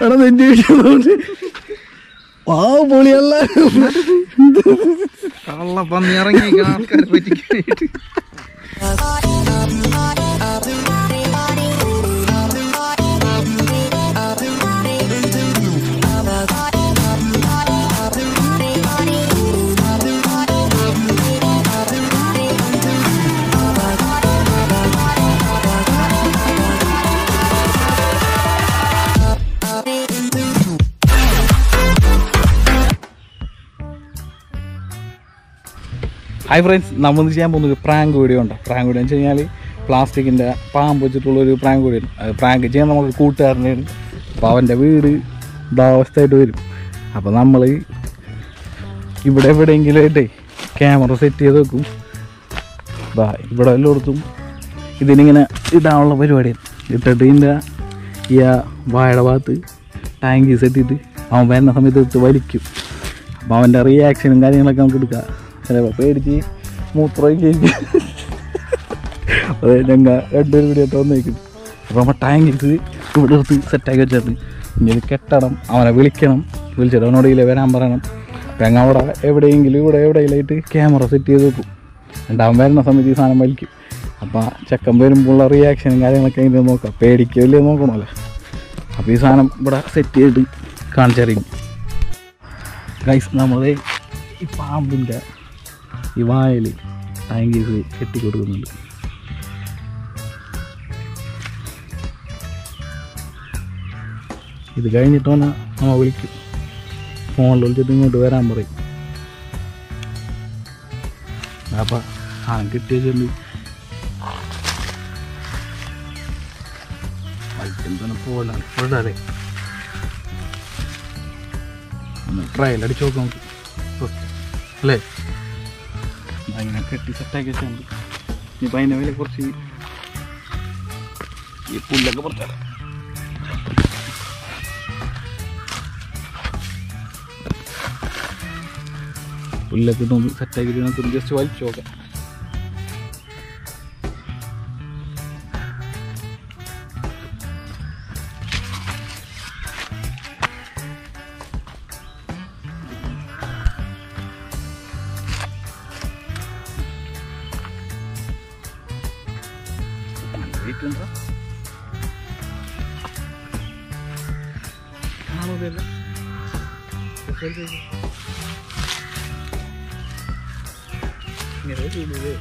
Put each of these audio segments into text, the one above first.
എടാ നെഞ്ചു പിടിച്ചതുകൊണ്ട് ആ പൊളിയല്ല കള്ള പന്നി ഇറങ്ങി ആൾക്കാരെ പറ്റിക്കാനായിട്ട് ഹായ് ഫ്രണ്ട്സ് നമ്മൾ ചെയ്യാൻ പോകുന്നത് പ്രാങ്ക് വീഡിയോ ഉണ്ട് പ്രാങ്ക് വീഡിയോ എന്ന് വെച്ച് കഴിഞ്ഞാൽ പ്ലാസ്റ്റിക്കിൻ്റെ പാമ്പ് വെച്ചിട്ടുള്ളൊരു പ്രാങ്ക് വീഡിയോ അത് പ്രാങ്ക് ചെയ്യാൻ നമുക്ക് കൂട്ടുകാരനാണ് അപ്പോൾ അവൻ്റെ വീട് ഇതാ അവസ്ഥയായിട്ട് വരും അപ്പോൾ നമ്മൾ ഇവിടെ എവിടെയെങ്കിലും ആയിട്ടേ ക്യാമറ സെറ്റ് ചെയ്ത് വെക്കും ഇതാ ഇവിടെ എല്ലായിടത്തും ഇതിനിങ്ങനെ ഇടാനുള്ള പരിപാടിയാണ് ഇട്ടിട്ട് ഇതിൻ്റെ ഈ ആ വാഴയുടെ ഭാഗത്ത് ടാങ്കി സെറ്റ് ചെയ്തിട്ട് അവൻ വരുന്ന സമയത്ത് എടുത്ത് വലിക്കും അപ്പോൾ അവൻ്റെ റിയാക്ഷനും കാര്യങ്ങളൊക്കെ നമുക്ക് എടുക്കാം ചിലപ്പോൾ പേടിച്ച് മൂത്രമൊക്കെ അതെ ഞങ്ങൾ രണ്ടുപേരും കൂടി ആയിട്ട് വന്നേക്കും അപ്പോൾ നമ്മൾ ടാങ്കിസ് ഇവിടെ എടുത്ത് സെറ്റാക്കി വെച്ചിട്ട് ഇനി ഇത് കെട്ടണം അവനെ വിളിക്കണം വിളിച്ചിട്ട് അവനോട് ഇതിലെ വരാൻ പറയണം അപ്പം ഞങ്ങൾ അവിടെ എവിടെയെങ്കിലും ഇവിടെ എവിടെയെങ്കിലായിട്ട് ക്യാമറ സെറ്റ് ചെയ്ത് വെക്കും എന്നിട്ട് അവൻ വരുന്ന സമയത്ത് ഈ സാധനം വലിക്കും അപ്പോൾ ചെക്കൻ വരുമ്പോഴുള്ള റിയാക്ഷനും കാര്യങ്ങളൊക്കെ അതിന് നോക്കാം പേടിക്കില്ലേ നോക്കണമല്ലോ അപ്പോൾ ഈ സാധനം ഇവിടെ സെറ്റ് ചെയ്തിട്ട് കാണിച്ചറിയും ഗൈസ് നമ്മൾ ഈ പാമ്പിൻ്റെ ഈ വായൽ ടാങ്കീസ് കെട്ടി കൊടുക്കുന്നുണ്ട് ഇത് കഴിഞ്ഞിട്ട് വന്നാൽ നമ്മ വിളിക്കും ഫോണിൽ വിളിച്ചിട്ട് ഇങ്ങോട്ട് വരാൻ പറയും അപ്പം ആ കിട്ടിയിട്ടുണ്ട് തന്നെ പോലാണ് ഇപ്പോഴേ ഒന്ന് ട്രയൽ അടിച്ച് നോക്കാം നമുക്ക് ഫസ്റ്റ് അല്ലേ അങ്ങനെ കെട്ടി സെറ്റാക്കി വെച്ചിട്ടുണ്ട് ഇനിയിപ്പോൾ അതിൻ്റെ മേലെ കുറച്ച് ഈ പുല്ലൊക്കെ പുറത്താല പുല്ലൊക്കെ ഇട്ടൊന്ന് സെറ്റാക്കി നമുക്ക് ജസ്റ്റ് വലിച്ചു നോക്കാം വെയിറ്റ് ഉണ്ടോ കാണുന്നില്ല ഇങ്ങനെ ചെയ്തത്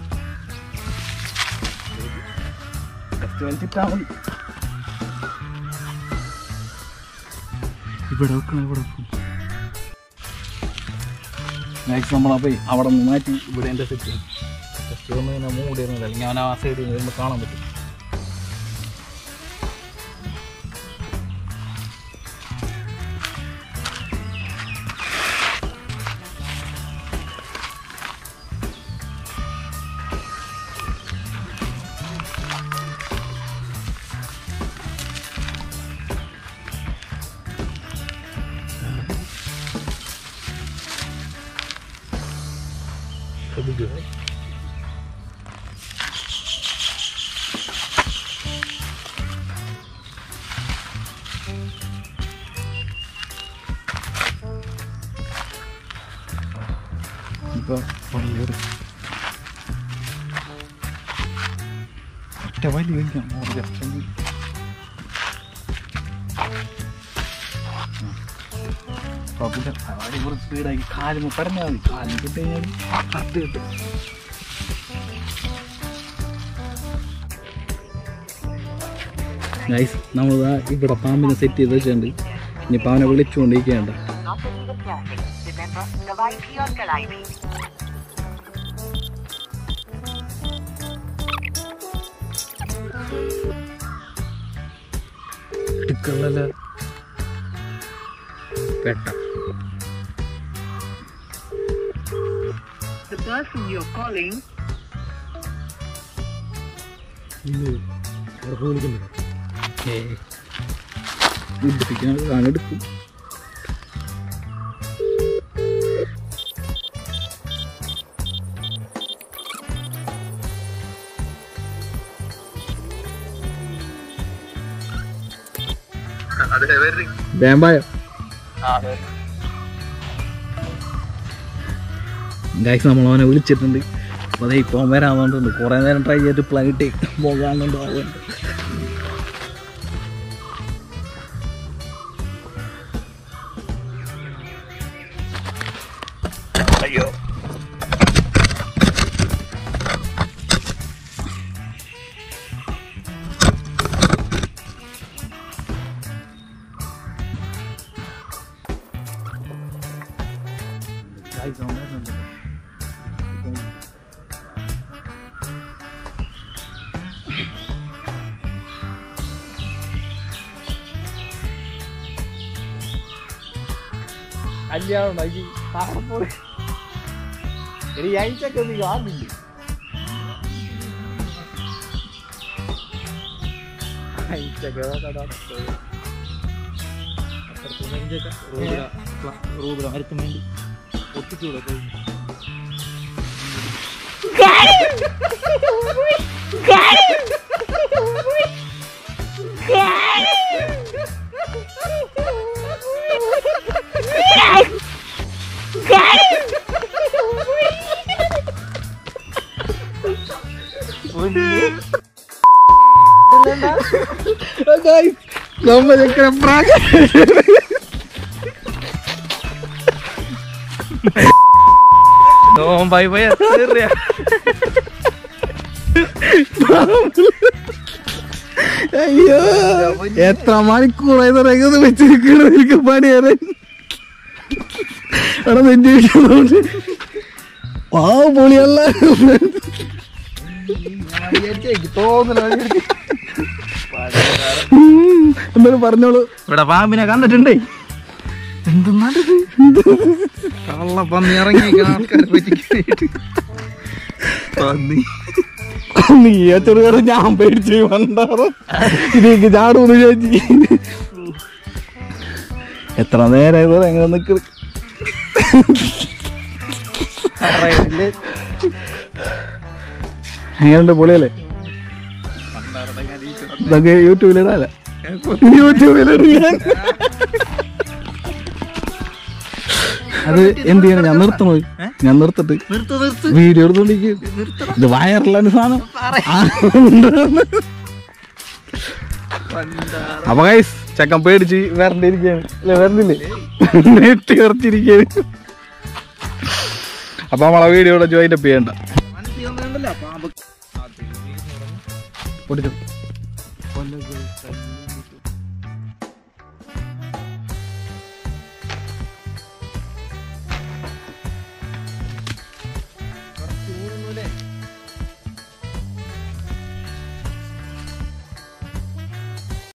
ജസ്റ്റ് വലിച്ചിട്ടാ മതി ഇവിടെ വെക്കണം ഇവിടെ വെക്കും മാക്സ് നമ്മളപ്പോൾ അവിടെ നിന്ന് മാറ്റി ഇവിടെ എൻ്റെ സെറ്റ് ചെയ്യും ജസ്റ്റ് ഒന്ന് ഇങ്ങനെ മൂടിയിരുന്നില്ല അല്ലെങ്കിൽ അവൻ ആ സൈഡിൽ നിന്ന് വരുമ്പോൾ കാണാൻ പറ്റും ശ്രദ്ധിക്കുക ഇപ്പോൾ വലിയൊരു ഒറ്റ വലിയ വലിക്കാം മോറ് ജസ്റ്റ് ഒന്ന് കുഴപ്പമില്ല അവിടെ കുറച്ച് സ്പീഡാക്കി കാലിന് പറഞ്ഞാൽ മതി കാലിന് കിട്ടി കഴിഞ്ഞാൽ കറക്റ്റ് കിട്ടും നൈസ് നമ്മളിതാ ഇവിടെ പാമ്പിനെ സെറ്റ് ചെയ്ത് വെച്ചിട്ടുണ്ട് ഇനിയിപ്പോൾ അവനെ വിളിച്ചുകൊണ്ടിരിക്കേണ്ട not believe in plastic. Remember, Kavaiti or Kalaiti. എടുക്കണല്ല പെട്ട The person you're calling ഏയ് ബുദ്ധിപ്പിക്കാൻ എടുക്കും അതെ വരി വേമ്പായോ ഗൈസ് നമ്മൾ അവനെ വിളിച്ചിട്ടുണ്ട് അപ്പോൾ അതേ ഇപ്പം വരാൻ വേണ്ടിട്ടുണ്ട് കുറേ നേരം ട്രൈ ചെയ്തിട്ട് പ്ലാൻ കിട്ടി പോകാനുണ്ടോ ആവുന്നുണ്ട് അയ്യോ ഗൈസ് അവൻ വരുന്നുണ്ട് കല്യാണം ഉണ്ടാക്കി പോയി എടി അയച്ചൊക്കെ നീ കാണുന്നില്ലേ അയച്ചൊക്കെ റൂബില മരത്തിന് വേണ്ടി ഒട്ടിച്ചൂടെ പോയി നമ്മ ചെക്കന പ്രാഗ ബൈ ബൈ അയ്യോ എത്ര മണിക്കൂറായി തുടങ്ങിയത് വെച്ചിരിക്കണ എനിക്ക് പണിയേറെ അവിടെ നെഞ്ചിരിക്കുന്നുണ്ട് ആ പൊളിയല്ല ഉം, എന്തായാലും പറഞ്ഞോളൂ ഇവിടെ പാമ്പിനെ കണ്ടിട്ടുണ്ടേ എന്തെന്നാണിത് കള്ള പന്നി ഇറങ്ങിയിരിക്കണ ആൾക്കാരെ പറ്റിക്കാനായിട്ട് പന്നി നീ ആ ചെറുകട ഞാൻ പേടിച്ച് വണ്ടാറ് ഇതിലേക്ക് ചാടൂന്ന് ചോദിച്ചു എത്ര നേരം എങ്ങനെ നിൽക്കുന്നു എങ്ങനെയുണ്ട് പൊളിയല്ലേ ഇതൊക്കെ യൂട്യൂബിലിടാല്ലേ യൂട്യൂബിലിടാൻ അത് എന്ത് ചെയ്യണം ഞാൻ നിർത്തണോ ഞാൻ നിർത്തിട്ട് നിർത്ത് നിർത്ത് വീഡിയോ എടുത്തോണ്ടിരിക്കും ഇത് വയറിലാണ് സാധനം ആ, അപ്പൊ ഗൈസ് ചക്കൻ പേടിച്ച് വരണ്ടിരിക്കാണ് അല്ലെ വരണ്ടില്ലേ നെട്ടി ഉറച്ചിരിക്കാണ് അപ്പൊ നമ്മളെ വീഡിയോടെ ജോയിൻ അപ്പ് ചെയ്യണ്ട മനസ്സിൽ ഒന്നുണ്ടല്ലോ പാമ്പ് പൊട്ടിച്ചു